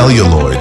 celluloid.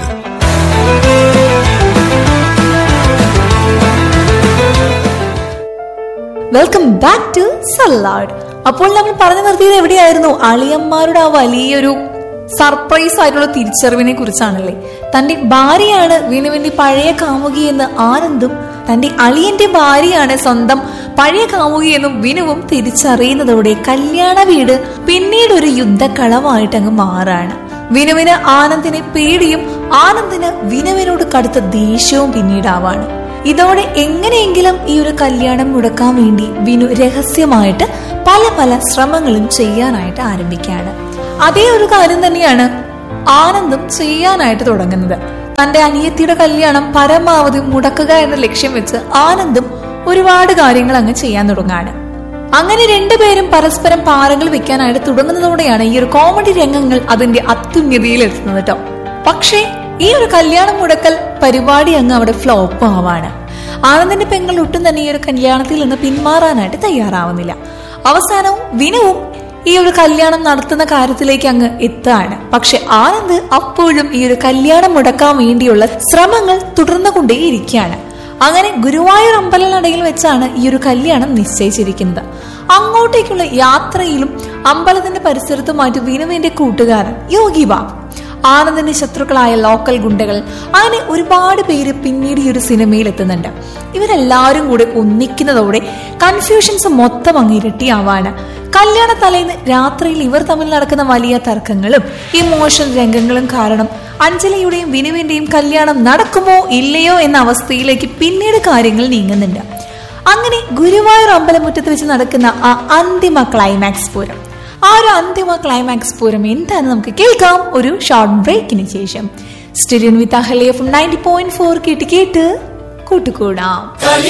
Welcome back to salad അപ്പോൾ നമ്മൾ പറഞ്ഞു നിർത്തിയത് എവിടെയായിരുന്നു അളിയന്മാരുടെ ആ വലിയൊരു സർപ്രൈസ് ആയിട്ടുള്ള തിരിച്ചറിവിനെ കുറിച്ചാണല്ലേ തന്റെ ഭാര്യയാണ് വിനുവിന്റെ പഴയ കാമുകി എന്ന് ആനന്ദും തന്റെ അളിയന്റെ ഭാര്യയാണ് സ്വന്തം പഴയ കാമുകി എന്നും വിനുവും തിരിച്ചറിയുന്നതോടെ കല്യാണ വീട് പിന്നീട് ഒരു യുദ്ധക്കളമായിട്ട് അങ്ങ് മാറാണ് വിനുവിന് ആനന്ദിനെ പേടിയും ആനന്ദിന് വിനുവിനോട് കടുത്ത ദേഷ്യവും പിന്നീടാവാണ് ഇതോടെ എങ്ങനെയെങ്കിലും ഈ ഒരു കല്യാണം മുടക്കാൻ വേണ്ടി വിനു രഹസ്യമായിട്ട് പല പല ശ്രമങ്ങളും ചെയ്യാനായിട്ട് ആരംഭിക്കുകയാണ് അതേ ഒരു കാര്യം തന്നെയാണ് ആനന്ദും ചെയ്യാനായിട്ട് തുടങ്ങുന്നത് തന്റെ അനിയത്തിയുടെ കല്യാണം പരമാവധി മുടക്കുക എന്ന ലക്ഷ്യം വെച്ച് ആനന്ദും ഒരുപാട് കാര്യങ്ങൾ അങ്ങ് ചെയ്യാൻ തുടങ്ങാണ് അങ്ങനെ രണ്ടുപേരും പരസ്പരം പാറകൾ വെക്കാനായിട്ട് തുടങ്ങുന്നതോടെയാണ് ഈ ഒരു കോമഡി രംഗങ്ങൾ അതിന്റെ അത്യുന്നതിയിൽ എത്തുന്നത് കേട്ടോ പക്ഷേ ഈ ഒരു കല്യാണം മുടക്കൽ പരിപാടി അങ്ങ് അവിടെ ഫ്ലോപ്പ് ആവാണ് ആനന്ദിന്റെ പെങ്ങൾ ഒട്ടും തന്നെ ഈ ഒരു കല്യാണത്തിൽ നിന്ന് പിന്മാറാനായിട്ട് തയ്യാറാവുന്നില്ല അവസാനവും വിനുവും ഈ ഒരു കല്യാണം നടത്തുന്ന കാര്യത്തിലേക്ക് അങ്ങ് എത്താണ് പക്ഷെ ആനന്ദ് അപ്പോഴും ഈ ഒരു കല്യാണം മുടക്കാൻ വേണ്ടിയുള്ള ശ്രമങ്ങൾ തുടർന്നുകൊണ്ടേയിരിക്കുകയാണ് അങ്ങനെ ഗുരുവായൂർ അമ്പലനടയിൽ വെച്ചാണ് ഈ ഒരു കല്യാണം നിശ്ചയിച്ചിരിക്കുന്നത് അങ്ങോട്ടേക്കുള്ള യാത്രയിലും അമ്പലത്തിന്റെ പരിസരത്തുമായിട്ട് വിനുവിന്റെ കൂട്ടുകാരൻ യോഗി ബാബു ആനന്ദിന്റെ ശത്രുക്കളായ ലോക്കൽ ഗുണ്ടകൾ അങ്ങനെ ഒരുപാട് പേര് പിന്നീട് ഈ ഒരു സിനിമയിൽ എത്തുന്നുണ്ട് ഇവരെല്ലാവരും കൂടെ ഒന്നിക്കുന്നതോടെ കൺഫ്യൂഷൻസ് മൊത്തം അങ്ങ് ഇരട്ടിയാവാണ് കല്യാണ തലേന്ന് രാത്രിയിൽ ഇവർ തമ്മിൽ നടക്കുന്ന വലിയ തർക്കങ്ങളും ഇമോഷൻ രംഗങ്ങളും കാരണം അഞ്ജലിയുടെയും വിനുവിന്റെയും കല്യാണം നടക്കുമോ ഇല്ലയോ എന്ന അവസ്ഥയിലേക്ക് പിന്നീട് കാര്യങ്ങൾ നീങ്ങുന്നുണ്ട് അങ്ങനെ ഗുരുവായൂർ അമ്പലമുറ്റത്ത് വെച്ച് നടക്കുന്ന ആ അന്തിമ ക്ലൈമാക്സ് പൂരം ആ ഒരു അന്തിമ ക്ലൈമാക്സ് പൂരം എന്താണെന്ന് നമുക്ക് കേൾക്കാം ഒരു ഷോർട്ട് ബ്രേക്കിന് ശേഷം സ്റ്റുഡിയൻ with Ahalia from ninety point four കേട്ട് കേട്ട് കൂട്ടുകൂടാം